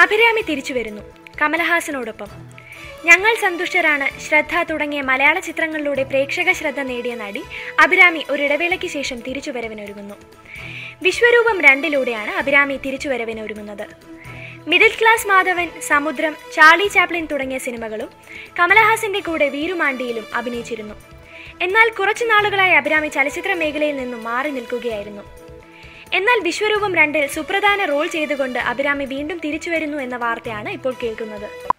അഭിരാമി തിരിച്ചു വരുന്നു കമലഹാസനോടൊപ്പം ഞങ്ങൾ സന്തുഷ്ടരാണ് ശ്രദ്ധ തുടങ്ങിയ മലയാള ചിത്രങ്ങളിലൂടെ പ്രേക്ഷക ശ്രദ്ധ നേടിയ നടി അഭിരാമി ഒരിടവേളയ്ക്ക് ശേഷം തിരിച്ചുവരവിനൊരുങ്ങുന്നു വിശ്വരൂപം രണ്ടിലൂടെയാണ് അഭിരാമി തിരിച്ചുവരവിനൊരുങ്ങുന്നത് middle class Madhavan Samudram Charlie Chaplin തുടങ്ങിയ സിനിമകളും കമലഹാസന്റെ കൂടെ വീരുമാണ്ടിയിലും അഭിനയിച്ചിരുന്നു എന്നാൽ കുറച്ചു നാളുകളായി അഭിരാമി ചലച്ചിത്ര മേഖലയിൽ നിന്നും മാറി നിൽക്കുകയായിരുന്നു എന്നാൽ വിശ്വരൂപം രണ്ടിൽ സുപ്രധാന റോൾ ചെയ്തുകൊണ്ട് അഭിരാമി വീണ്ടും തിരിച്ചു വരുന്നു എന്ന വാർത്തയാണ് ഇപ്പോൾ കേൾക്കുന്നത്